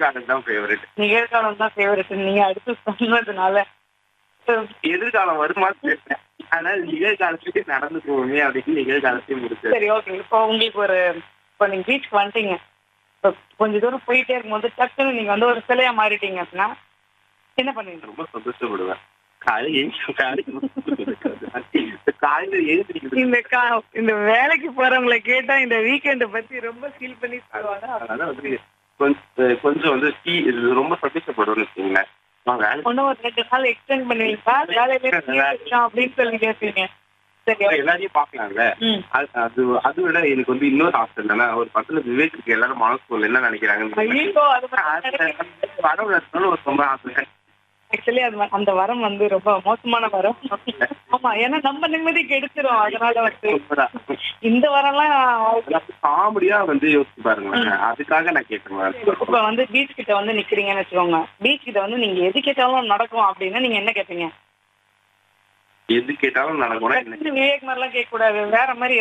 நிகழ்காலம் தான் ஃபேவரட் நிகழ்காலம் தான் ஃபேவரட் நீங்க அடுத்து சொன்னதுனால எதிர்காலம் வருமா தெரியல ஆனால் நிகழ்காலத்துக்கு நடந்து போவோமே அப்படின்னு நிகழ்காலத்தையும் முடிச்சது சரி ஓகே இப்போ உங்களுக்கு ஒரு இப்போ நீங்க பீச்சுக்கு வந்துட்டீங்க இப்போ கொஞ்ச தூரம் போயிட்டே இருக்கும்போது டக்குன்னு நீங்க வந்து ஒரு சிலையா மாறிட்டீங்க அப்படின்னா என்ன பண்ணுவீங்க ரொம்ப சந்தோஷப்படுவேன் காலையில எழுந்து காலையில காலையில எழுந்திரிக்கிறது இந்த கா இந்த வேலைக்கு போறவங்களை கேட்டா இந்த வீக்கெண்டை பத்தி ரொம்ப ஃபீல் பண்ணி சொல்லுவாங்க அதனால வந்து கொஞ்சம் கொஞ்சம் வந்து டீ இது ரொம்ப சந்தோஷப்படுவேன்னு வச்சுக்கோங்களேன் நான் வேலைக்கு இன்னும் ஒரு ரெண்டு நாள் எக்ஸ்டெண்ட் பண்ணுவீங்களா வேலையில இருந்து leave எடுக்கலாம் அப்படின்னு சொல்லி கேட்பீங்க சரி போய் எல்லாரையும் பாக்கலாம்ல ம் அது அது அதை விட எனக்கு வந்து இன்னொரு ஆசை என்னன்னா ஒரு படத்துல விவேக்கு எல்லாரும் மனசுக்குள்ள என்ன நினைக்கிறாங்கன்னு ஐயோ அது படம் இருக்கணும்னு ஒரு ரொம்ப ஆசை ஆக்சுவலி அது வ- அந்த வரம் வந்து ரொம்ப மோசமான வரம் ஆமா ஏன்னா நம்ம நிம்மதி கெடுத்துரும் அதனால வந்து இந்த வரம்லாம் காமெடியா வந்து யோசிச்சு பாருங்களேன் அதுக்காக நான் கேட்கிறேன் இப்ப வந்து பீச் கிட்ட வந்து நிக்கிறீங்கன்னு வச்சுக்கோங்க பீச் கிட்ட வந்து நீங்க எது கேட்டாலும் நடக்கும் அப்படின்னா நீங்க என்ன கேட்பீங்க எது கேட்டாலும் நடக்கும் விவேக் மாதிரிலாம் கேட்க கூடாது வேற மாதிரி